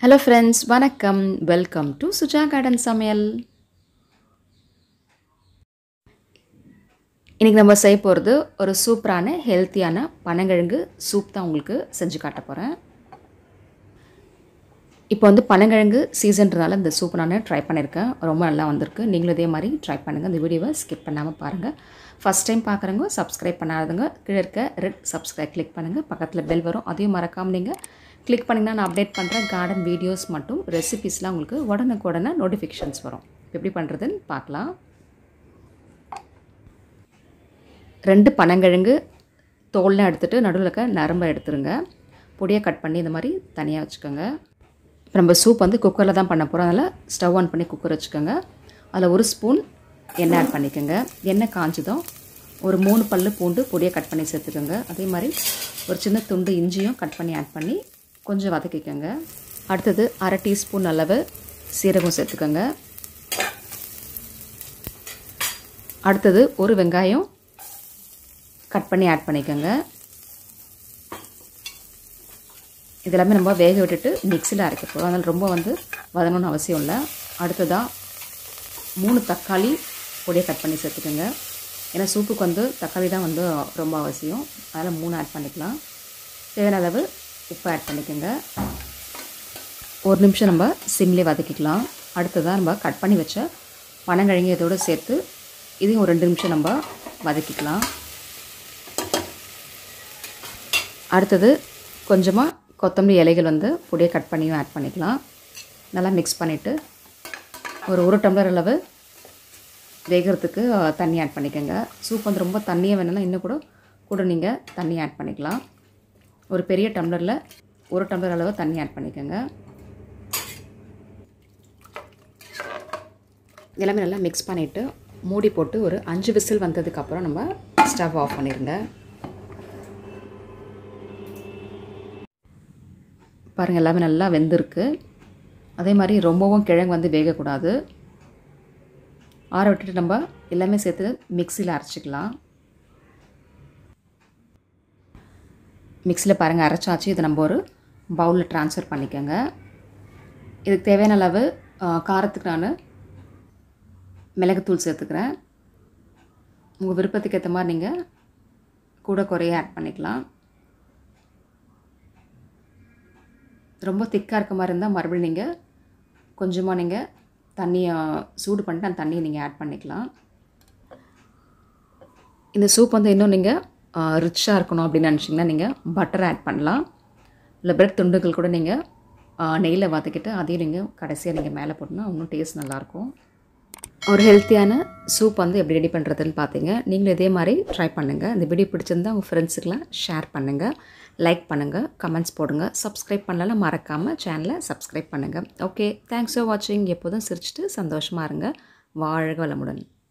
hello friends வணக்கம் welcome to Suja garden சமையல் இன்றைக்கி நம்ம செய்ய போகிறது ஒரு சூப்பரான ஹெல்த்தியான பனங்கிழங்கு சூப் தான் உங்களுக்கு செஞ்சு காட்ட போகிறேன் இப்போ வந்து பனங்கிழங்கு சீசன்றதால இந்த சூப் நான் ட்ரை பண்ணியிருக்கேன் ரொம்ப நல்லா வந்திருக்கு நீங்களும் இதே மாதிரி ட்ரை பண்ணுங்கள் இந்த வீடியோவை ஸ்கிப் பண்ணாமல் பாருங்கள் ஃபஸ்ட் டைம் பார்க்குறவங்க சப்ஸ்கிரைப் பண்ணாதவங்க கீழே இருக்க ரெட் சப்ஸ்கிரைப் கிளிக் பண்ணுங்கள் பக்கத்தில் பெல் வரும் அதையும் மறக்காமல் நீங்கள் கிளிக் பண்ணிங்கன்னா நான் அப்டேட் பண்ணுறேன் கார்டன் வீடியோஸ் மட்டும் ரெசிபிஸ்லாம் உங்களுக்கு உடனுக்குடனே நோட்டிஃபிகேஷன்ஸ் வரும் எப்படி பண்ணுறதுன்னு பார்க்கலாம் ரெண்டு பனங்கிழங்கு தோல்லாம் எடுத்துகிட்டு நடுவில் இருக்க நரம்பை எடுத்துருங்க பொடியை கட் பண்ணி இந்த மாதிரி தனியாக வச்சுக்கோங்க இப்போ நம்ம சூப் வந்து குக்கரில் தான் பண்ண போகிறோம் அதனால் ஸ்டவ் ஆன் பண்ணி குக்கர் வச்சுக்கோங்க அதில் ஒரு ஸ்பூன் எண்ணெய் ஆட் பண்ணிக்கோங்க எண்ணெய் காஞ்சதும் ஒரு மூணு பல் பூண்டு பொடியை கட் பண்ணி சேர்த்துக்கோங்க அதே மாதிரி ஒரு சின்ன துண்டு இஞ்சியும் கட் பண்ணி ஆட் பண்ணி கொஞ்சம் வதக்கிக்கோங்க அடுத்தது அரை டீஸ்பூன் அளவு சீரகம் சேர்த்துக்கோங்க அடுத்தது ஒரு வெங்காயம் கட் பண்ணி ஆட் பண்ணிக்கோங்க இதெல்லாமே நம்ம வேக விட்டுட்டு மிக்சியில் அரைக்க போகிறோம் அதனால் ரொம்ப வந்து வதங்கணும்னு அவசியம் இல்லை அடுத்ததாக மூணு தக்காளி பொடியை கட் பண்ணி சேர்த்துக்கோங்க ஏன்னா சூப்புக்கு வந்து தக்காளி தான் வந்து ரொம்ப அவசியம் அதனால் மூணு ஆட் பண்ணிக்கலாம் தேவையான அளவு உப்பு ஆட் பண்ணிக்கோங்க ஒரு நிமிஷம் நம்ம சிம்லேயே வதக்கிக்கலாம் அடுத்ததாக நம்ம கட் பண்ணி வச்ச பனங்கிழங்கு இதோடு சேர்த்து இதையும் ஒரு ரெண்டு நிமிஷம் நம்ம வதக்கிக்கலாம் அடுத்தது கொஞ்சமாக கொத்தமல்லி இலைகள் வந்து பொடியை கட் பண்ணியும் ஆட் பண்ணிக்கலாம் நல்லா மிக்ஸ் பண்ணிவிட்டு ஒரு ஒரு டம்ளர் அளவு வேகிறதுக்கு தண்ணி ஆட் பண்ணிக்கோங்க சூப் வந்து ரொம்ப தண்ணியாக வேணும்னா இன்னும் கூட கூட நீங்கள் தண்ணி ஆட் பண்ணிக்கலாம் ஒரு பெரிய டம்ளரில் ஒரு டம்ளர் அளவு தண்ணி ஆட் பண்ணிக்கோங்க எல்லாமே நல்லா மிக்ஸ் பண்ணிவிட்டு மூடி போட்டு ஒரு அஞ்சு விசில் வந்ததுக்கப்புறம் நம்ம ஸ்டவ் ஆஃப் பண்ணிடுங்க பாருங்கள் எல்லாமே நல்லா வெந்திருக்கு அதே மாதிரி ரொம்பவும் கிழங்கு வந்து வேகக்கூடாது ஆற விட்டுட்டு நம்ம எல்லாமே சேர்த்து மிக்சியில் அரைச்சிக்கலாம் மிக்சியில் பாருங்கள் அரைச்சாச்சு இதை நம்ம ஒரு பவுலில் ட்ரான்ஸ்ஃபர் பண்ணிக்கோங்க இதுக்கு தேவையான அளவு காரத்துக்கு நான் மிளகுத்தூள் சேர்த்துக்கிறேன் உங்கள் விருப்பத்துக்கு ஏற்ற மாதிரி நீங்கள் கூட குறைய ஆட் பண்ணிக்கலாம் ரொம்ப திக்காக இருக்க மாதிரி இருந்தால் மறுபடியும் நீங்கள் கொஞ்சமாக நீங்கள் தண்ணியை சூடு பண்ணிட்டு அந்த தண்ணியை நீங்கள் ஆட் பண்ணிக்கலாம் இந்த சூப் வந்து இன்னும் நீங்கள் ரிச்சாக இருக்கணும் அப்படின்னு நினச்சிங்கன்னா நீங்கள் பட்டர் ஆட் பண்ணலாம் இல்லை பிரெட் துண்டுகள் கூட நீங்கள் நெய்யில் வதக்கிட்டு அதையும் நீங்கள் கடைசியாக நீங்கள் மேலே போட்டோன்னா இன்னும் டேஸ்ட் நல்லாயிருக்கும் ஒரு ஹெல்த்தியான சூப் வந்து எப்படி ரெடி பண்ணுறதுன்னு பார்த்தீங்க நீங்களும் இதே மாதிரி ட்ரை பண்ணுங்கள் இந்த வீடியோ பிடிச்சிருந்தா உங்கள் ஃப்ரெண்ட்ஸுக்கெலாம் ஷேர் பண்ணுங்கள் லைக் பண்ணுங்கள் கமெண்ட்ஸ் போடுங்க சப்ஸ்கிரைப் பண்ணலாம் மறக்காமல் சேனலை சப்ஸ்கிரைப் பண்ணுங்கள் ஓகே தேங்க்ஸ் ஃபார் வாட்சிங் எப்போதும் சிரிச்சிட்டு சந்தோஷமாக இருங்க வாழ்க வளமுடன்